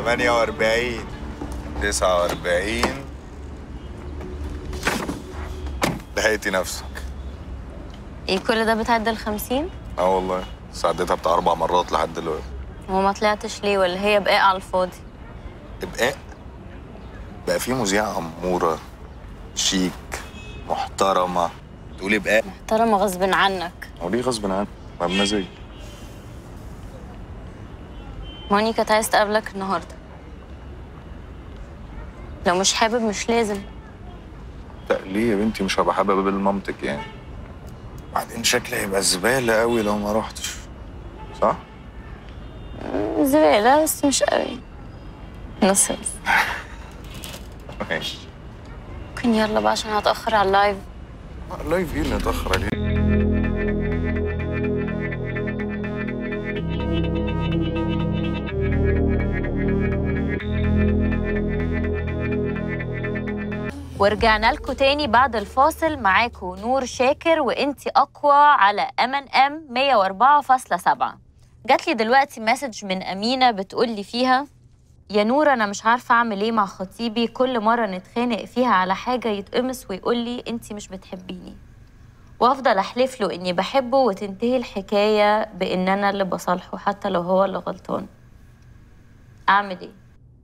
48 49 لحقتي نفسك ايه كل ده بتعدل خمسين اه والله بس عديتها بتاع اربع مرات لحد دلوقتي وما طلعتش ليه ولا هي بقاء على الفاضي ابقاء بقى في مذيعة أمورة شيك محترمة تقولي ابقاء محترمة غصب عنك هو ليه غصب عنك ما بمزاج موني كانت عايز تقابلك النهاردة لو مش حابب مش لازم لا ليه يا بنتي مش هبقى حابب المنطق يعني بعدين شكلي هيبقى زبالة قوي لو ما رحتش صح؟ زبالة بس مش قوي نص نص ماشي ممكن يلا بقى عشان هتأخر على اللايف اللايف ايه اللي اتأخر عليه؟ ورجعنا لكم تاني بعد الفاصل معاكم نور شاكر وانتي اقوى على ام ان ام 104.7 جات لي دلوقتي مسج من امينه بتقول لي فيها يا نور انا مش عارفه اعمل ايه مع خطيبي كل مره نتخانق فيها على حاجه يتقمص ويقول لي انتي مش بتحبيني وافضل احلف له اني بحبه وتنتهي الحكايه بان انا اللي بصالحه حتى لو هو اللي غلطان اعمل ايه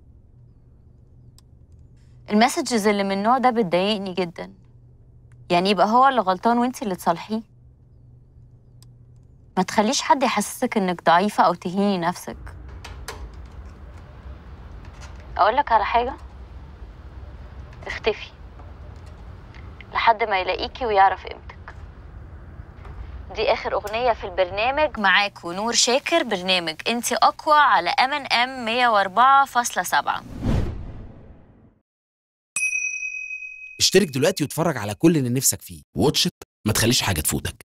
المسجز اللي من النوع ده بتضايقني جدا يعني يبقى هو اللي غلطان وانت اللي تصالحيه ما تخليش حد يحسسك انك ضعيفة او تهيني نفسك اقول لك على حاجة اختفي لحد ما يلاقيكي ويعرف قيمتك دي اخر اغنية في البرنامج معاكوا نور شاكر برنامج انت اقوى على ام ان ام 104.7 اشترك دلوقتي واتفرج على كل اللي نفسك فيه واتش إت، ما تخليش حاجة تفوتك